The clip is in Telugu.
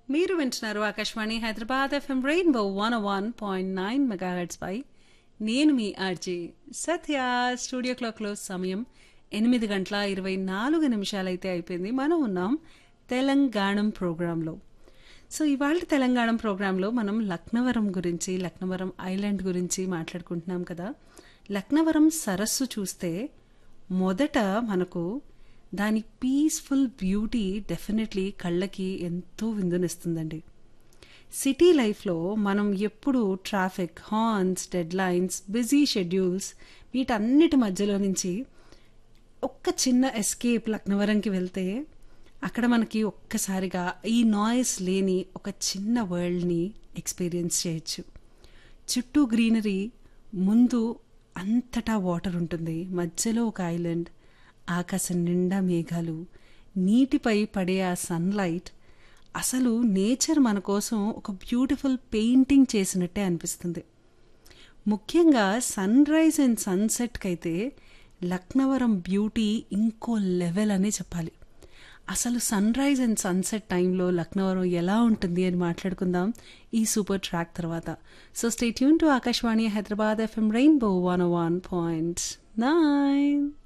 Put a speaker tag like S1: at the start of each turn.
S1: మీరు వింటున్నారు Akashvani Hyderabad FM rainbow one one point nine megahertz పై నేను మీ ఆర్జే సత్య స్టూడియో క్లాక్లో సమయం ఎనిమిది గంటల ఇరవై నాలుగు నిమిషాలైతే అయిపోయింది మనం ఉన్నాం తెలంగాణం ప్రోగ్రాంలో సో ఇవాళ తెలంగాణ ప్రోగ్రాంలో మనం లక్నవరం గురించి లక్నవరం ఐలాండ్ గురించి మాట్లాడుకుంటున్నాం కదా లక్నవరం సరస్సు చూస్తే మొదట మనకు దాని పీస్ఫుల్ బ్యూటీ డెఫినెట్లీ కళ్ళకి ఎంతో విందునిస్తుందండి సిటీ లైఫ్లో మనం ఎప్పుడు traffic horns deadlines busy schedules వీటన్నిటి మధ్యలో నుంచి ఒక్క చిన్న ఎస్కేప్ లక్నవరంకి వెళ్తే అక్కడ మనకి ఒక్కసారిగా ఈ నాయిస్ లేని ఒక చిన్న వరల్డ్ని ఎక్స్పీరియన్స్ చేయొచ్చు చుట్టూ గ్రీనరీ ముందు అంతటా వాటర్ ఉంటుంది మధ్యలో ఒక ఐలాండ్ ఆకాశం నిండా మేఘాలు నీటిపై పడే ఆ సన్లైట్ అసలు నేచర్ మన కోసం ఒక బ్యూటిఫుల్ పెయింటింగ్ చేసినట్టే అనిపిస్తుంది ముఖ్యంగా సన్ రైజ్ అండ్ సన్సెట్కి అయితే లక్నవరం బ్యూటీ ఇంకో లెవెల్ అనే చెప్పాలి అసలు సన్ రైజ్ అండ్ సన్సెట్ టైంలో లక్నవరం ఎలా ఉంటుంది అని మాట్లాడుకుందాం ఈ సూపర్ ట్రాక్ తర్వాత so stay tune to Akashvani Hyderabad FM rainbow one one point nine